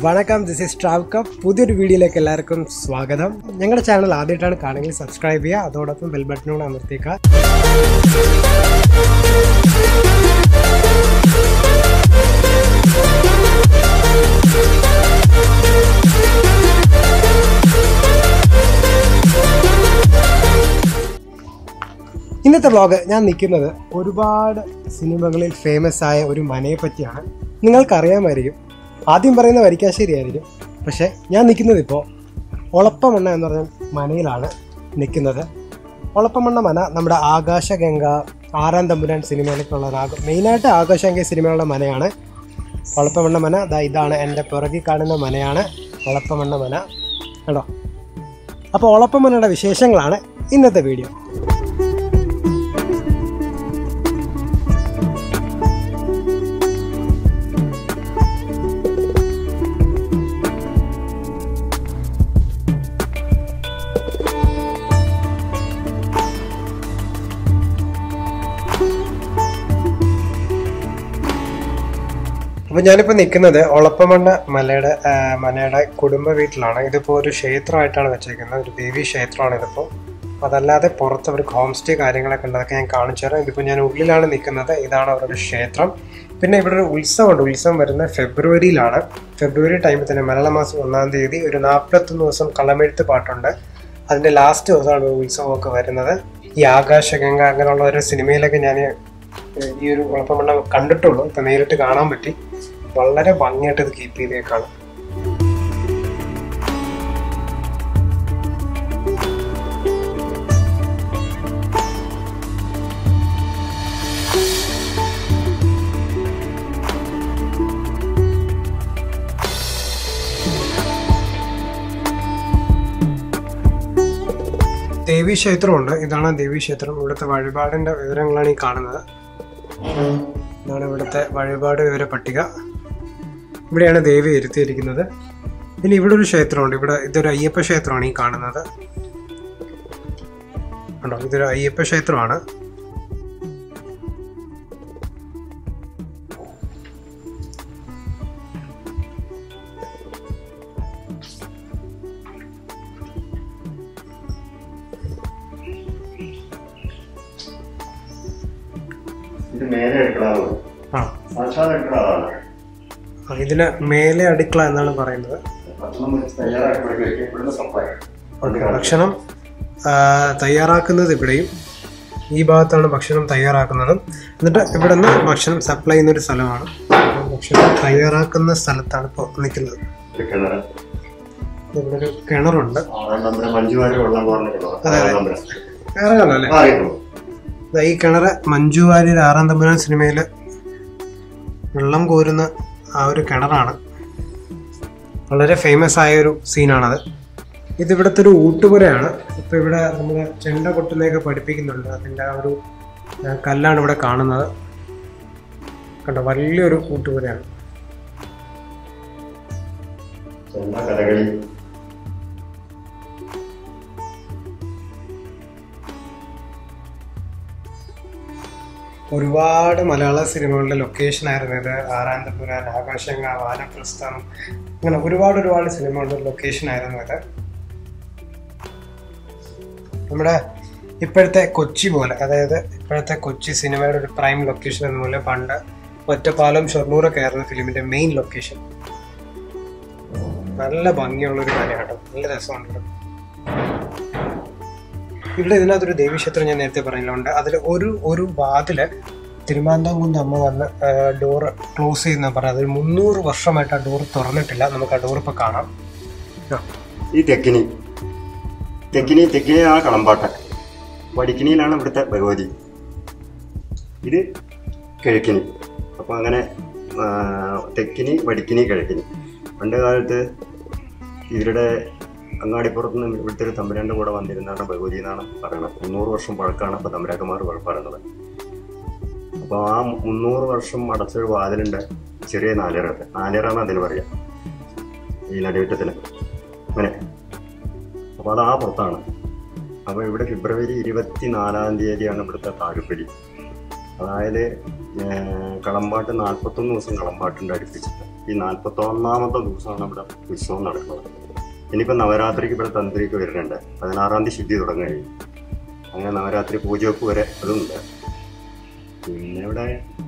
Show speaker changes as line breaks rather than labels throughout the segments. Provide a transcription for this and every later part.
വണക്കം this is ട്രാവ്കപ്പ് പുതിയൊരു വീഡിയോയിലേക്ക് എല്ലാവർക്കും സ്വാഗതം ഞങ്ങളുടെ ചാനൽ ആദ്യമായിട്ടാണ് കാണുമെങ്കിൽ സബ്സ്ക്രൈബ് ചെയ്യുക അതോടൊപ്പം ബെൽ ബട്ടനോട് അമർത്തിക്കുക ഇന്നത്തെ വ്ളോഗ് ഞാൻ നിൽക്കുന്നത് ഒരുപാട് സിനിമകളിൽ ഫേമസ് ആയ ഒരു മനയെ പറ്റിയാണ് നിങ്ങൾക്കറിയാമായിരിക്കും ആദ്യം പറയുന്ന വരിക്കാശ്ശേരിയായിരിക്കും പക്ഷേ ഞാൻ നിൽക്കുന്നത് ഇപ്പോൾ ഒളപ്പമണ്ണ എന്ന് പറഞ്ഞ മനയിലാണ് നിൽക്കുന്നത് ഒളപ്പമണ്ണ മന നമ്മുടെ ആകാശഗംഗ ആറാം തമ്പുരാൻ സിനിമയിലേക്കുള്ള മെയിനായിട്ട് ആകാശഗംഗ സിനിമയുള്ള മനയാണ് ഒളപ്പമണ്ണ മന ദാ ഇതാണ് എൻ്റെ പുറകിൽ കാണുന്ന മനയാണ് ഒളപ്പമണ്ണ മന കേട്ടോ അപ്പോൾ ഒളപ്പമണ്ണയുടെ വിശേഷങ്ങളാണ് ഇന്നത്തെ വീഡിയോ അപ്പോൾ ഞാനിപ്പോൾ നിൽക്കുന്നത് ഒളപ്പമണ്ണ മലയുടെ ആ, മനയുടെ കുടുംബ വീട്ടിലാണ് ഇതിപ്പോൾ ഒരു ക്ഷേത്രമായിട്ടാണ് വെച്ചേക്കുന്നത് ഒരു ദേവി ക്ഷേത്രമാണ് ഇതിപ്പോൾ അതല്ലാതെ പുറത്ത് അവർക്ക് ഹോം സ്റ്റേ കാര്യങ്ങളൊക്കെ ഉണ്ട് അതൊക്കെ ഞാൻ കാണിച്ചു തരാം ഇതിപ്പോൾ ഞാൻ ഉള്ളിലാണ് നിൽക്കുന്നത് ഇതാണ് അവരുടെ ക്ഷേത്രം പിന്നെ ഇവിടെ ഒരു ഉത്സവമുണ്ട് ഉത്സവം വരുന്നത് ഫെബ്രുവരിയിലാണ് ഫെബ്രുവരി ടൈമിൽ തന്നെ മലയാള മാസം ഒന്നാം തീയതി ഒരു നാൽപ്പത്തൊന്ന് ദിവസം കളമെഴുത്ത് പാട്ടുണ്ട് അതിൻ്റെ ലാസ്റ്റ് ദിവസമാണ് ഉത്സവമൊക്കെ വരുന്നത് ഈ ആകാശഗംഗ അങ്ങനെയുള്ള ഒരു സിനിമയിലൊക്കെ ഞാൻ ഈ ഒരു കുഴപ്പമണ്ണ കണ്ടിട്ടുള്ളൂ ഇപ്പം നേരിട്ട് കാണാൻ പറ്റി വളരെ ഭംഗിയായിട്ട് ഇത് കീപ്പ് ചെയ്തേക്കാണ് ദേവീ ക്ഷേത്രമുണ്ട് ഇതാണ് ദേവീ ക്ഷേത്രം ഇവിടുത്തെ വഴിപാടിന്റെ വിവരങ്ങളാണ് ഈ കാണുന്നത് ഇതാണ് ഇവിടുത്തെ വഴിപാട് വിവര പട്ടിക ഇവിടെയാണ് ദേവി ഇരുത്തിയിരിക്കുന്നത് പിന്നെ ഇവിടെ ഒരു ക്ഷേത്രമുണ്ട് ഇവിടെ ഇതൊരു അയ്യപ്പ ക്ഷേത്രമാണ് ഈ കാണുന്നത് കണ്ടോ ഇതൊരു അയ്യപ്പ ക്ഷേത്രമാണ്
ഇത് മേലെ എടുക്കണതാണ്
ആ
സാക്ഷാത് എടുക്കണതാണ്
ആ, ഇതിന് മേലെ അടുക്കള എന്നാണ് പറയുന്നത്
ഭക്ഷണം വെച്ച് തയ്യാറാക്കി ഇവിടുന്ന് സപ്ലൈ
ഓക്കെ ഭക്ഷണം ആ, തയ്യാറാക്കുന്നത് ഇവിടെയും ഈ ഭാഗത്താണ് ഭക്ഷണം തയ്യാറാക്കുന്നതും എന്നിട്ട് ഇവിടെ നിന്ന് ഭക്ഷണം സപ്ലൈ ചെയ്യുന്ന ഒരു സ്ഥലമാണ് അപ്പോൾ ഭക്ഷണം തയ്യാറാക്കുന്ന സ്ഥലത്താണ് ഇപ്പോൾ നിൽക്കുന്നത്
കിണറ്
ഇവിടെ ഒരു കിണറുണ്ട്
ആറാം നമ്പരം മഞ്ജുവാരി വെള്ളം കോർണ കിണറ് ആറാം നമ്പരം
വേറെ കാണല്ലേ
ആ അറിയുന്നു
ദാ ഈ കിണറ് മഞ്ജു വാര്യർ ആറാം തമ്പുരാൻ സിനിമയിൽ വെള്ളം കോരുന്ന ആ ഒരു കിണറാണ് വളരെ ഫേമസ് ആയ ഒരു സീനാണത് ഇത് ഇവിടുത്തെ ഒരു ഊട്ടുപുരയാണ് ഇപ്പൊ ഇവിടെ നമ്മൾ ചെണ്ട കൊട്ടുന്നതൊക്കെ പഠിപ്പിക്കുന്നുണ്ട് അതിൻ്റെ ആ ഒരു ആ, കല്ലാണ് ഇവിടെ കാണുന്നത് കണ്ടോ വലിയൊരു ഊട്ടുപുരയാണ്
ചെണ്ട കഥകളി
ഒരുപാട് മലയാള സിനിമകളുടെ ലൊക്കേഷൻ ആയിരുന്നു ഇത് ആറാം തമ്പുരാൻ ആകാശങ്ങ വാനപ്രസ്ഥം അങ്ങനെ ഒരുപാട് ഒരുപാട് സിനിമകളുടെ ലൊക്കേഷൻ ആയിരുന്നു ഇത് നമ്മുടെ ഇപ്പോഴത്തെ കൊച്ചി പോലെ അതായത് ഇപ്പോഴത്തെ കൊച്ചി സിനിമയുടെ ഒരു പ്രൈം ലൊക്കേഷൻ എന്ന പോലെ പണ്ട് ഒറ്റപ്പാലം ഷൊർണൂറൊക്കെ ആയിരുന്നു ഫിലിമിന്റെ മെയിൻ ലൊക്കേഷൻ നല്ല ഭംഗിയുള്ള ഒരു കാര്യമാണ് നല്ല രസമുണ്ട് ഇവിടെ. ഇവിടെ ഇതിനകത്തൊരു ദേവീക്ഷേത്രം ഞാൻ നേരത്തെ പറഞ്ഞില്ലുണ്ട് അതിൽ ഒരു ഒരു വാതില് തിരുമാന്താംകുന്ന് അമ്മ വന്ന് ഡോറ് ക്ലോസ് ചെയ്യുന്ന പറഞ്ഞത് അതൊരു മുന്നൂറ് വർഷമായിട്ട് ആ ഡോർ തുറന്നിട്ടില്ല നമുക്ക് ആ ഡോർ ഇപ്പോൾ കാണാം ആ.
ഈ തെക്കിനി തെക്കിനി തെക്കിനി ആ കളമ്പാട്ട വടിക്കിനിയിലാണ് ഇവിടുത്തെ ഭഗവതി ഇത് കിഴക്കിനി അപ്പോൾ അങ്ങനെ ആ, തെക്കിനി വടിക്കിനി കിഴക്കിനി പണ്ട് കാലത്ത് ഇവരുടെ അങ്ങാടിപ്പുറത്ത് നിന്ന് ഇവിടുത്തെ ഒരു തമ്പുരാൻ്റെ കൂടെ വന്നിരുന്നാണ് ഭഗവതി എന്നാണ് പറയുന്നത് മുന്നൂറ് വർഷം പഴക്കമാണ് ഇപ്പോൾ തമ്പുരാക്കന്മാർ പറയുന്നത് അപ്പോൾ ആ മുന്നൂറ് വർഷം അടച്ചൊരു വാതിലുണ്ട് ചെറിയ നാലേറ നാലേറാന്ന് അതിന് പറയാം ഈ നടുവിറ്റത്തിന് അങ്ങനെ അപ്പോൾ അത് ആ പുറത്താണ് അപ്പോൾ ഇവിടെ ഫെബ്രുവരി ഇരുപത്തി നാലാം തീയതിയാണ് ഇവിടുത്തെ താഴുപ്പലി അതായത് ഏർ, കളമ്പാട്ട് നാൽപ്പത്തൊന്ന് ദിവസം കളമ്പാട്ടുണ്ട് അടുപ്പിച്ചിട്ട് ഈ നാൽപ്പത്തൊന്നാമത്തെ ദിവസമാണ് ഇവിടെ ഉത്സവം നടക്കുന്നത് ഇനിയിപ്പോൾ നവരാത്രിക്ക് ഇവിടെ തന്ത്രിക്ക് വരുന്നുണ്ട് പതിനാറാം തീയതി ശുദ്ധി തുടങ്ങുകയും അങ്ങനെ നവരാത്രി പൂജവെപ്പ് വരെ അതുണ്ട് പിന്നെ ഇവിടെ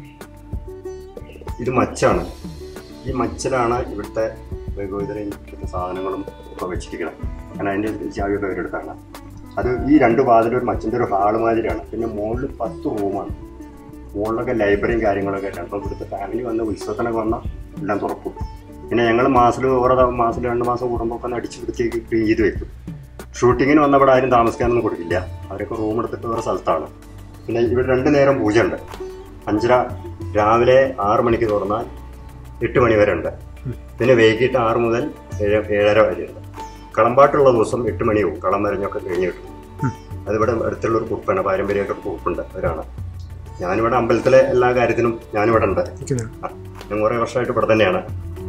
ഇത് മച്ചാണ് ഈ മച്ചിലാണ് ഇവിടുത്തെ ഭഗവതിയും ഇവിടുത്തെ സാധനങ്ങളും ഒക്കെ വെച്ചിരിക്കുന്നത് കാരണം അതിൻ്റെ ചാവിയൊക്കെ അവരെടുത്താണ് അത് ഈ രണ്ട് വാതിലും ഒരു മച്ചിൻ്റെ ഒരു ഹാള് മാതിരിയാണ് പിന്നെ മുകളിൽ പത്ത് റൂമാണ് മുകളിലൊക്കെ ലൈബ്രറിയും കാര്യങ്ങളൊക്കെ ആയിട്ടാണ് അപ്പോൾ ഇവിടുത്തെ ഫാമിലി വന്ന് ഉത്സവത്തിനൊക്കെ വന്നാൽ എല്ലാം തുറക്കും പിന്നെ ഞങ്ങൾ മാസത്തിൽ ഓരോ തവണ മാസത്തിൽ രണ്ട് മാസം കൂടുമ്പോൾ ഒക്കെ ഒന്ന് അടിച്ച് വൃത്തിയാക്കി ക്ലീൻ ചെയ്ത് വെക്കും ഷൂട്ടിങ്ങിന് വന്നവിടെ ആരും താമസിക്കാനൊന്നും കൊടുക്കില്ല അവരൊക്കെ റൂം എടുത്തിട്ട് വേറെ സ്ഥലത്താണ് പിന്നെ ഇവിടെ രണ്ട് നേരം പൂജ ഉണ്ട് അഞ്ചര രാവിലെ ആറ് മണിക്ക് തുറന്നാൽ എട്ട് മണി വരെ ഉണ്ട് പിന്നെ വൈകിട്ട് ആറ് മുതൽ ഏഴ് ഏഴര വരെ ഉണ്ട് കളമ്പാട്ടുള്ള ദിവസം എട്ട് മണിയാവും കളം വരഞ്ഞൊക്കെ കഴിഞ്ഞ് കിട്ടും അതിവിടെ അടുത്തുള്ള ഒരു കുറുപ്പാണ് പാരമ്പര്യമായിട്ട് ഒരു കുറുപ്പുണ്ട് അവരാണ് ഞാനിവിടെ അമ്പലത്തിലെ എല്ലാ കാര്യത്തിനും ഞാനിവിടെ ഉണ്ട്
ഇരിക്കുന്നത്.
ആ, ഞാൻ കുറേ വർഷമായിട്ട് ഇവിടെ തന്നെയാണ്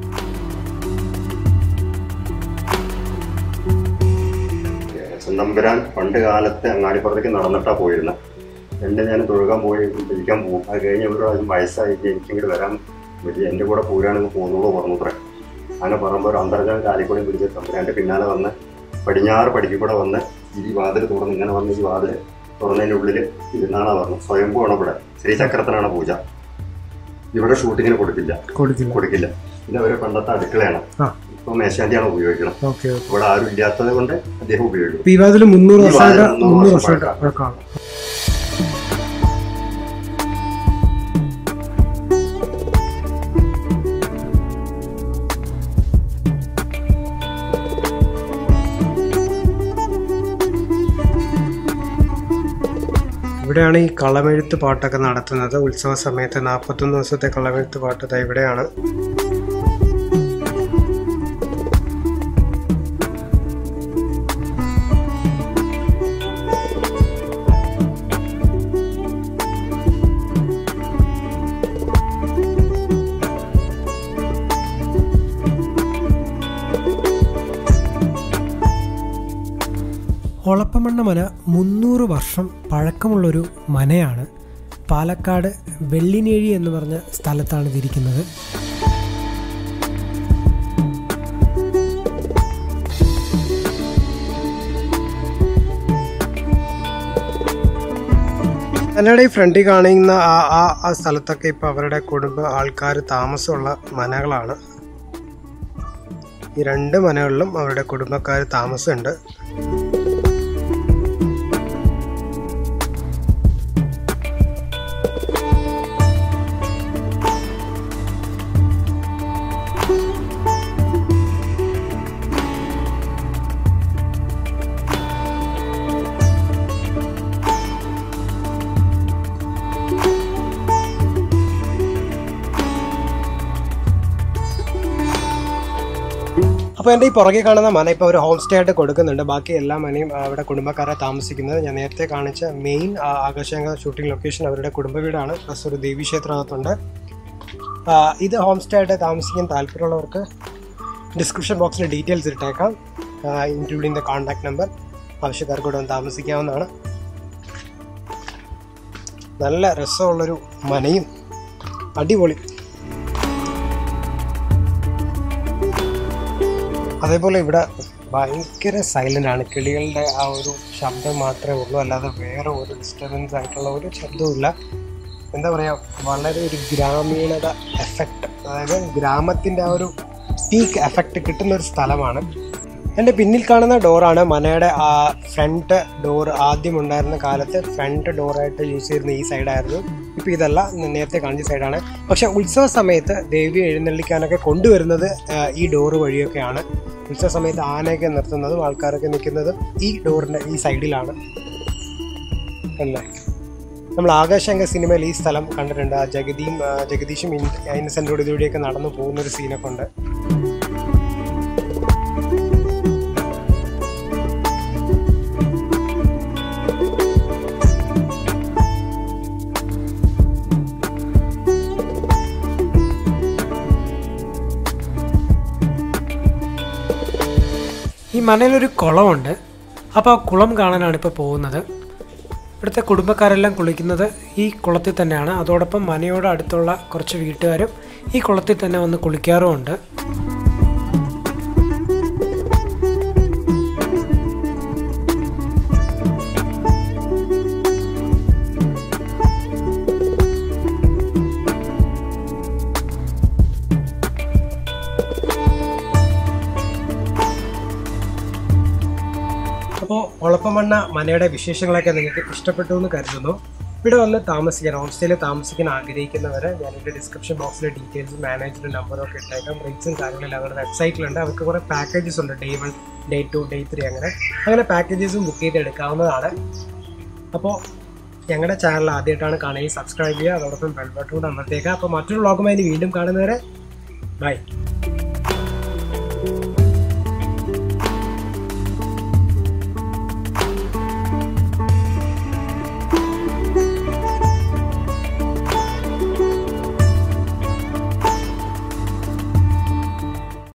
നമ്പുരാൻ പണ്ട് കാലത്ത് അങ്ങാടിപ്പുറത്തേക്ക് നടന്നിട്ടാ പോയിരുന്നത് എന്റെ ഞാൻ തൊഴുകാൻ പോയി ഇരിക്കാൻ പോകും അത് കഴിഞ്ഞ് ഒരു പ്രാവശ്യം വയസ്സായിട്ട് എനിക്കിങ്ങോട്ട് വരാൻ വലിയ എൻ്റെ കൂടെ പോരാണെങ്കിൽ പോകുന്നുള്ളൂ പറഞ്ഞത്രേ അങ്ങനെ പറയുമ്പോൾ ഒരു അന്തർജാല കാലിക്കൂടെ പിടിച്ച് തമ്പുരാൻ്റെ പിന്നാലെ വന്ന് പടിഞ്ഞാറ് പടിക്ക് കൂടെ വന്ന് ഈ വാതിൽ തുറന്ന് ഇങ്ങനെ വന്ന് ഈ വാതിൽ തുറന്നതിൻ്റെ ഉള്ളിൽ ഇരുന്നാണ് പറഞ്ഞു സ്വയംഭൂവാണ് ഇവിടെ ശ്രീചക്രത്തിനാണ് പൂജ ഇവിടെ ഷൂട്ടിങ്ങിന് കൊടുക്കില്ല
കൊടുക്കില്ല
കൊടുക്കില്ല ഇത് അവരെ പണ്ടത്തെ അടുക്കളയാണ്
ആ
ഇപ്പൊ മേശാന്തിയാണ് ഉപയോഗിക്കണം
ഓക്കെ ഓക്കെ
ഇവിടെ ആരും ഇല്ലാത്തത് കൊണ്ട് അദ്ദേഹം ഉപയോഗിക്കും
ഇപ്പൊ ഈ വാതിൽ മുന്നൂറ്
ഈ വാതില്
വർഷമായിട്ട്
മുന്നൂറ്
മുന്നൂറ്
വർഷം
വർഷമായിട്ട് പഴക്കമാണ് ഇവിടെയാണ് ഈ കളമെഴുത്ത് പാട്ടൊക്കെ നടത്തുന്നത് ഉത്സവ സമയത്ത് നാൽപ്പത്തൊന്ന് ദിവസത്തെ കളമെഴുത്ത് പാട്ട് ദാ ഇവിടെയാണ്
ഒളപ്പമണ്ണ മന മുന്നൂറ് വർഷം പഴക്കമുള്ളൊരു മനയാണ് പാലക്കാട് വെള്ളിനേഴി എന്ന് പറഞ്ഞ സ്ഥലത്താണ് ഇതിരിക്കുന്നത്
എന്നോട് ഈ ഫ്രണ്ടിൽ കാണുന്ന ആ ആ ആ സ്ഥലത്തൊക്കെ ഇപ്പൊ അവരുടെ കുടുംബ ആൾക്കാർ താമസമുള്ള മനകളാണ് ഈ രണ്ട് മനകളിലും അവരുടെ കുടുംബക്കാർ താമസമുണ്ട് അപ്പോൾ എൻ്റെ ഈ പുറകെ കാണുന്ന മന ഇപ്പോൾ ഒരു ഹോം സ്റ്റേ ആയിട്ട് കൊടുക്കുന്നുണ്ട് ബാക്കി എല്ലാ മനയും ആ, അവിടെ കുടുംബക്കാരെ താമസിക്കുന്നത് ഞാൻ നേരത്തെ കാണിച്ച മെയിൻ ആകാശഗംഗ ഷൂട്ടിംഗ് ലൊക്കേഷൻ അവരുടെ കുടുംബ വീടാണ് പ്ലസ് ഒരു ദേവീക്ഷേത്രകത്തുണ്ട് ആ, ഇത് ഹോം സ്റ്റേ ആയിട്ട് താമസിക്കാൻ താല്പര്യമുള്ളവർക്ക് ഡിസ്ക്രിപ്ഷൻ ബോക്സിൽ ഡീറ്റെയിൽസ് ഇട്ടേക്കാം ഇൻക്ലൂഡിങ് ദ കോൺടാക്ട് നമ്പർ ആവശ്യക്കാർക്ക് ഇവിടെ വന്ന് താമസിക്കാവുന്നതാണ് നല്ല രസമുള്ളൊരു മനയും അടിപൊളി അതേപോലെ ഇവിടെ ഭയങ്കര സൈലന്റ് ആണ് കിളികളുടെ ആ ഒരു ശബ്ദം മാത്രമേ ഉള്ളൂ അല്ലാതെ വേറെ ഒരു ഡിസ്റ്റർബൻസ് ആയിട്ടുള്ള ഒരു ശബ്ദവുമില്ല എന്താ പറയുക വളരെ ഒരു ഗ്രാമീണത എഫക്റ്റ് അതായത് ഗ്രാമത്തിൻ്റെ ആ ഒരു പീക്ക് എഫക്റ്റ് കിട്ടുന്ന ഒരു സ്ഥലമാണ് എൻ്റെ പിന്നിൽ കാണുന്ന ഡോറാണ് മനയുടെ ആ ഫ്രണ്ട് ഡോർ ആദ്യം ഉണ്ടായിരുന്ന കാലത്ത് ഫ്രണ്ട് ഡോറായിട്ട് യൂസ് ചെയ്യുന്ന ഈ സൈഡായിരുന്നു ഇപ്പോൾ ഇതല്ല ഞാൻ നേരത്തെ കാണിച്ച സൈഡാണ് പക്ഷേ ഉത്സവ സമയത്ത് ദേവി എഴുന്നള്ളിക്കാനൊക്കെ കൊണ്ടുവരുന്നത് ആ, ഈ ഡോറ് വഴിയൊക്കെയാണ് ഉത്സവ സമയത്ത് ആനയൊക്കെ നിർത്തുന്നതും ആൾക്കാരൊക്കെ നിൽക്കുന്നതും ഈ ഡോറിൻ്റെ ഈ സൈഡിലാണ് അല്ലേ നമ്മൾ ആകാശങ്ക സിനിമയിൽ ഈ സ്ഥലം കണ്ടിട്ടുണ്ട് ആ ജഗതിയും ആ, ജഗദീഷും ഇന്നസെൻ്റോട് ഇതിലൂടെയൊക്കെ നടന്നു പോകുന്ന ഒരു സീനൊക്കെ ഉണ്ട്
ഈ മനയിലൊരു കുളമുണ്ട് അപ്പോൾ ആ കുളം കാണാനാണ് ഇപ്പോൾ പോകുന്നത് ഇവിടുത്തെ കുടുംബക്കാരെല്ലാം കുളിക്കുന്നത് ഈ കുളത്തിൽ തന്നെയാണ് അതോടൊപ്പം മനയോട് അടുത്തുള്ള കുറച്ച് വീട്ടുകാരും ഈ കുളത്തിൽ തന്നെ വന്ന് കുളിക്കാറുമുണ്ട് അപ്പോൾ ഒളപ്പമണ്ണ മനയുടെ വിശേഷങ്ങളൊക്കെ നിങ്ങൾക്ക് ഇഷ്ടപ്പെട്ടു എന്ന് കരുതുന്നു ഇവിടെ വന്ന് താമസിക്കാൻ ഹോം സ്റ്റേയിൽ താമസിക്കാൻ ആഗ്രഹിക്കുന്നവർ ഞാനിവിടെ ഡിസ്ക്രിപ്ഷൻ ബോക്സിലെ ഡീറ്റെയിൽസ് മാനേജറുടെ നമ്പറും ഒക്കെ ഇട്ടേക്കാം റേറ്റ്സും കാര്യങ്ങളും അവരുടെ വെബ്സൈറ്റിലുണ്ട് അവർക്ക് കുറേ പാക്കേജസ് ഉണ്ട് day one day two day three അങ്ങനെ അങ്ങനെ പാക്കേജസും ബുക്ക് ചെയ്ത് എടുക്കാവുന്നതാണ് അപ്പോൾ ഞങ്ങളുടെ ചാനൽ ആദ്യമായിട്ടാണ് കാണുകയും സബ്സ്ക്രൈബ് ചെയ്യുക അതോടൊപ്പം ബെൽ ബട്ടൺ കൂടെ അമർത്തേക്കുക അപ്പോൾ മറ്റൊരു വ്ളോഗുമായി ഇനി വീണ്ടും കാണുന്നവരെ ബൈ